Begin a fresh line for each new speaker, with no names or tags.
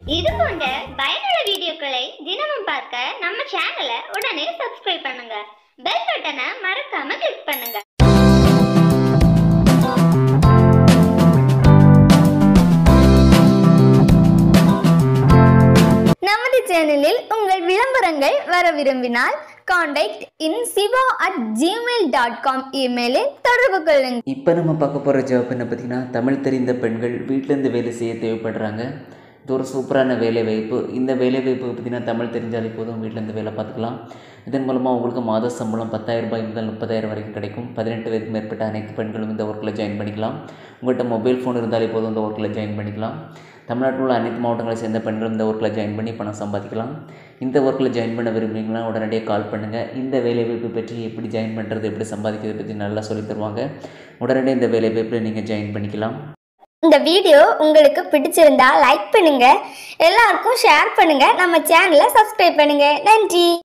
இது போன்ற பயனுள்ள வீடியோக்களை தினமும் பார்க்க நம்ம சேனலை உடனே சப்ஸ்கிரைப் பண்ணுங்க பெல் பட்டனை மறக்காம கிளிக் பண்ணுங்க
நமது சேனலில் உங்கள் விளம்பரங்கள் வர விரும்பினால் contact in Siva at Gmail dot com இமெயிலில் தொடர்பு கொள்ளுங்கள்
இப்போ நம்ம பார்க்க போகிற ஜாப் என்ன பார்த்தீங்கன்னா தமிழ் தெரிந்த பெண்கள் வீட்டிலேருந்து வேலை செய்ய தேவைப்படுறாங்க இது ஒரு சூப்பரான வேலை வாய்ப்பு இந்த வேலை வாய்ப்பு பார்த்தீங்கன்னா தமிழ் தெரிஞ்சாலே போதும் வீட்டிலேருந்து வேலை பார்த்துக்கலாம் இதன் மூலமாக உங்களுக்கு மாத சம்பளம் பத்தாயிரம் ரூபாய் முதல் முப்பதாயிரம் வரைக்கும் கிடைக்கும் பதினெட்டு வயதுக்கு மேற்பட்ட அனைத்து பெண்களும் இந்த ஒர்க்கில் ஜாயின் பண்ணிக்கலாம் உங்கள்கிட்ட மொபைல் ஃபோன் இருந்தாலே போதும் இந்த ஒர்க்கில் ஜாயின் பண்ணிக்கலாம் தமிழ்நாட்டில் உள்ள அனைத்து மாவட்டங்களை சேர்ந்த பெண்களும் இந்த ஒர்க்கில் ஜாயின் பண்ணி பணம் சம்பாதிக்கலாம் இந்த ஒர்க்கில் ஜாயின் பண்ண விரும்புறீங்கன்னா உடனடியாக கால் பண்ணுங்கள் இந்த வேலைவாய்ப்பு பற்றி எப்படி ஜாயின் பண்ணுறது எப்படி சம்பாதிக்கிறது பற்றி நல்லா சொல்லித் தருவாங்க உடனடியாக இந்த வேலைவாய்ப்பில் நீங்கள் ஜாயின் பண்ணிக்கலாம்
இந்த வீடியோ உங்களுக்கு பிடிச்சிருந்தா லைக் பண்ணுங்க எல்லாருக்கும் ஷேர் பண்ணுங்க நம்ம சேனலை சப்ஸ்கிரைப் பண்ணுங்க நன்றி